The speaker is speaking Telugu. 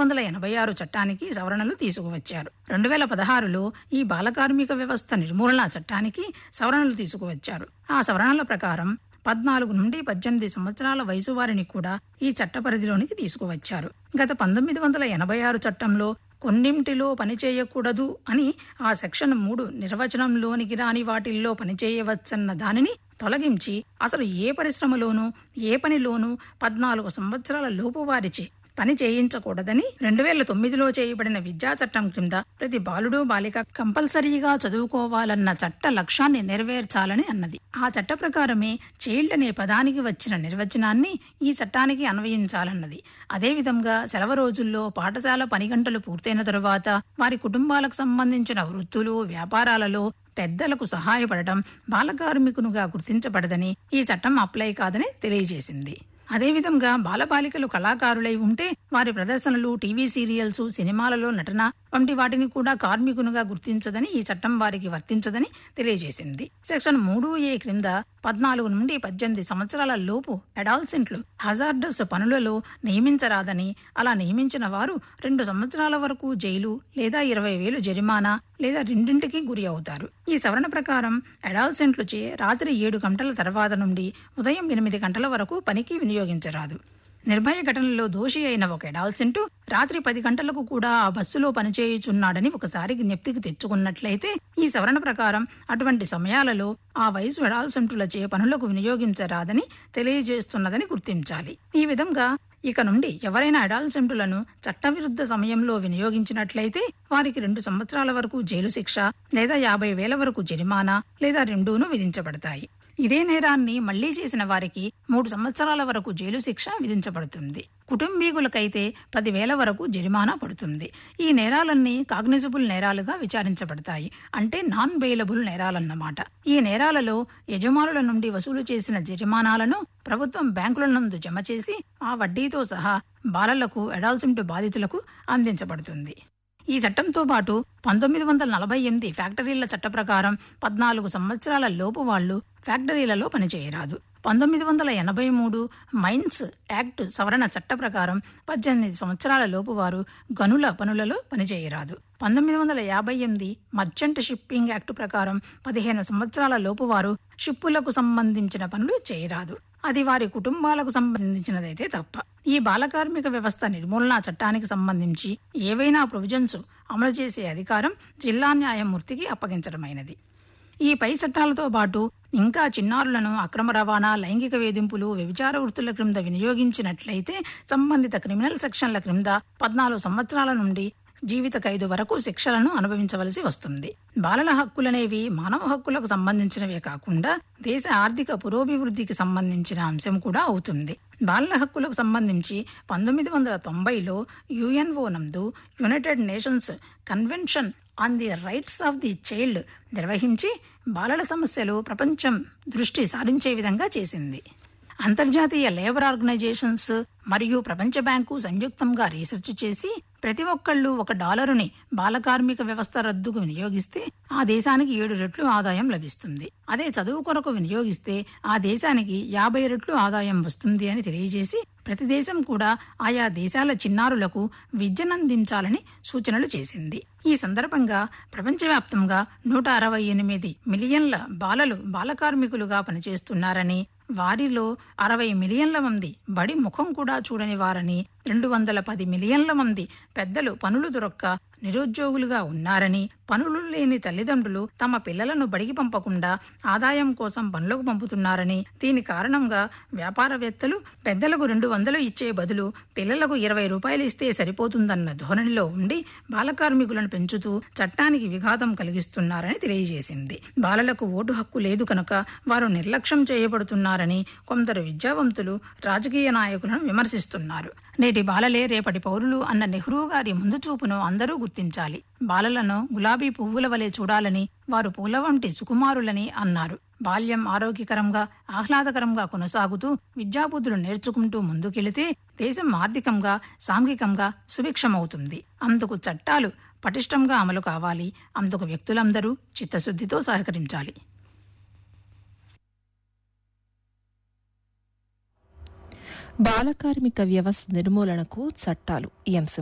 వందల ఎనభై ఆరు చట్టానికి సవరణలు తీసుకువచ్చారు రెండు వేల పదహారులో ఈ బాలకార్మిక వ్యవస్థ నిర్మూలన చట్టానికి సవరణలు తీసుకువచ్చారు ఆ సవరణల ప్రకారం పద్నాలుగు నుండి పద్దెనిమిది సంవత్సరాల వయసు వారిని కూడా ఈ చట్ట పరిధిలోనికి తీసుకువచ్చారు గత పంతొమ్మిది వందల ఎనభై ఆరు చట్టంలో కొన్నింటిలో పనిచేయకూడదు అని ఆ సెక్షన్ మూడు నిర్వచనంలోనికి రాని వాటిల్లో పనిచేయవచ్చన్న దానిని తొలగించి అసలు ఏ పరిశ్రమలోనూ ఏ పనిలోనూ పద్నాలుగు సంవత్సరాల లోపు వారిచే పని చేయించకూడదని రెండు వేల తొమ్మిదిలో చేయబడిన విద్యా చట్టం క్రింద ప్రతి బాలుడు బాలిక కంపల్సరీగా చదువుకోవాలన్న చట్ట లక్ష్యాన్ని నెరవేర్చాలని అన్నది ఆ చట్ట ప్రకారమే చైల్డ్ అనే పదానికి వచ్చిన నిర్వచనాన్ని ఈ చట్టానికి అన్వయించాలన్నది అదేవిధంగా సెలవు రోజుల్లో పాఠశాల పని గంటలు పూర్తయిన తరువాత వారి కుటుంబాలకు సంబంధించిన వృత్తులు వ్యాపారాలలో పెద్దలకు సహాయపడటం బాలకార్మికునుగా గుర్తించబడదని ఈ చట్టం అప్లై కాదని తెలియజేసింది అదేవిధంగా బాలబాలికలు కళాకారులై ఉంటే వారి ప్రదర్శనలు టీవీ సీరియల్స్ సినిమాలలో నటన వంటి వాటిని కూడా కార్మికునిగా గుర్తించదని ఈ చట్టం వారికి వర్తించదని తెలియజేసింది సెక్షన్ మూడు ఏ క్రింద పద్నాలుగు నుండి పద్దెనిమిది సంవత్సరాల లోపు అడాల్సెంట్లు హజార్డస్ పనులలో నియమించరాదని అలా నియమించిన వారు రెండు సంవత్సరాల వరకు జైలు లేదా ఇరవై వేలు జరిమానా లేదా రెండింటికి గురి అవుతారు ఈ సవరణ ప్రకారం అడాల్సెంట్లు చే రాత్రి ఏడు గంటల తర్వాత నుండి ఉదయం ఎనిమిది గంటల వరకు పనికి వినియోగించరాదు నిర్భయ ఘటనలో దోషి అయిన ఒక ఎడాల్సెంటు రాత్రి పది గంటలకు కూడా ఆ బస్సులో పనిచేయుచున్నాడని ఒకసారి జ్ఞప్తికి తెచ్చుకున్నట్లయితే ఈ సవరణ ప్రకారం అటువంటి సమయాలలో ఆ వయసు ఎడాల్సెంటులచే పనులకు వినియోగించరాదని తెలియజేస్తున్నదని గుర్తించాలి ఈ విధంగా ఇక నుండి ఎవరైనా అడాల్సెంటులను చట్టవిరుద్ధ సమయంలో వినియోగించినట్లయితే వారికి రెండు సంవత్సరాల వరకు జైలు శిక్ష లేదా యాభై వేల వరకు జరిమానా లేదా రెండూను విధించబడతాయి ఇదే నేరాన్ని మళ్లీ చేసిన వారికి మూడు సంవత్సరాల వరకు జైలు శిక్ష విధించబడుతుంది కుటుంబీకులకైతే పదివేల వరకు జరిమానా పడుతుంది ఈ నేరాలన్నీ కాగ్నిజబుల్ నేరాలుగా విచారించబడతాయి అంటే నాన్ బెయిలబుల్ నేరాలన్నమాట ఈ నేరాలలో యజమానుల నుండి వసూలు చేసిన జరిమానాలను ప్రభుత్వం బ్యాంకుల నందు జమ చేసి ఆ వడ్డీతో సహా బాలలకు అడాల్సింటు బాధితులకు అందించబడుతుంది ఈ చట్టంతో పాటు పంతొమ్మిది వందల నలభై ఎనిమిది ఫ్యాక్టరీల చట్ట ప్రకారం పద్నాలుగు సంవత్సరాల లోపు వాళ్లు ఫ్యాక్టరీలలో పనిచేయరాదు పంతొమ్మిది వందల ఎనభై మూడు మైన్స్ యాక్ట్ సవరణ చట్ట ప్రకారం పద్దెనిమిది సంవత్సరాల లోపు వారు గనుల పనులలో పనిచేయరాదు పంతొమ్మిది వందల యాభై ఎనిమిది మర్చెంట్ షిప్పింగ్ యాక్ట్ ప్రకారం పదిహేను సంవత్సరాల లోపు వారు షిప్పులకు సంబంధించిన పనులు చేయరాదు అది వారి కుటుంబాలకు సంబంధించినదైతే తప్ప ఈ బాలకార్మిక వ్యవస్థ నిర్మూలన చట్టానికి సంబంధించి ఏవైనా ప్రొవిజన్స్ అమలు చేసే అధికారం జిల్లా న్యాయమూర్తికి అప్పగించడమైనది ఈ పై చట్టాలతో పాటు ఇంకా చిన్నారులను అక్రమ రవాణా లైంగిక వేధింపులు వ్యభిచార వృత్తుల క్రింద వినియోగించినట్లయితే సంబంధిత క్రిమినల్ సెక్షన్ల క్రింద పద్నాలుగు సంవత్సరాల నుండి జీవిత ఖైదు వరకు శిక్షలను అనుభవించవలసి వస్తుంది బాలల హక్కులనేవి మానవ హక్కులకు సంబంధించినవే కాకుండా దేశ ఆర్థిక పురోభివృద్ధికి సంబంధించిన అంశం కూడా అవుతుంది బాలల హక్కులకు సంబంధించి పంతొమ్మిది వందల తొంభైలో యుఎన్ఓ నందు United Nations convention on the rights of the child నిర్వహించి బాలల సమస్యలు ప్రపంచం దృష్టి సారించే విధంగా చేసింది అంతర్జాతీయ లేబర్ ఆర్గనైజేషన్స్ మరియు ప్రపంచ బ్యాంకు సంయుక్తంగా రీసెర్చ్ చేసి ప్రతి ఒక్కళ్ళు ఒక డాలరుని బాలకార్మిక వ్యవస్థ రద్దుకు వినియోగిస్తే ఆ దేశానికి ఏడు రెట్లు ఆదాయం లభిస్తుంది అదే చదువు కొరకు వినియోగిస్తే ఆ దేశానికి యాభై రెట్లు ఆదాయం వస్తుంది అని తెలియజేసి ప్రతి దేశం కూడా ఆయా దేశాల చిన్నారులకు విద్యనందించాలని సూచనలు చేసింది ఈ సందర్భంగా ప్రపంచవ్యాప్తంగా నూట అరవై ఎనిమిది మిలియన్ల బాలలు బాలకార్మికులుగా పనిచేస్తున్నారని వారిలో అరవై మిలియన్ల మంది బడి ముఖం కూడా చూడని వారని రెండు వందల పది మిలియన్ల మంది పెద్దలు పనులు దొరక్క నిరుద్యోగులుగా ఉన్నారని పనులు లేని తల్లిదండ్రులు తమ పిల్లలను బడికి పంపకుండా ఆదాయం కోసం పనులకు పంపుతున్నారని దీని కారణంగా వ్యాపారవేత్తలు పెద్దలకు రెండు వందలు ఇచ్చే బదులు పిల్లలకు ఇరవై రూపాయలు ఇస్తే సరిపోతుందన్న ధోరణిలో ఉండి బాలకార్మికులను పెంచుతూ చట్టానికి విఘాతం కలిగిస్తున్నారని తెలియజేసింది బాలలకు ఓటు హక్కు లేదు కనుక వారు నిర్లక్ష్యం చేయబడుతున్నారని కొందరు విద్యావంతులు రాజకీయ నాయకులను విమర్శిస్తున్నారు నేటి బాలలే రేపటి పౌరులు అన్న నెహ్రూ గారి ముందు చూపును అందరూ గుర్తించాలి బాలలను గులాబీ పువ్వుల వలె చూడాలని వారు పూల వంటి సుకుమారులని అన్నారు బాల్యం ఆరోగ్యకరంగా ఆహ్లాదకరంగా కొనసాగుతూ విద్యాబుద్ధులు నేర్చుకుంటూ ముందుకెళితే దేశం ఆర్థికంగా సాంఘికంగా సుభిక్షమవుతుంది అందుకు చట్టాలు పటిష్టంగా అమలు కావాలి అందుకు వ్యక్తులందరూ చిత్తశుద్ధితో సహకరించాలి బాలకార్మిక వ్యవస్థ నిర్మూలనకు చట్టాలు ఈ అంశం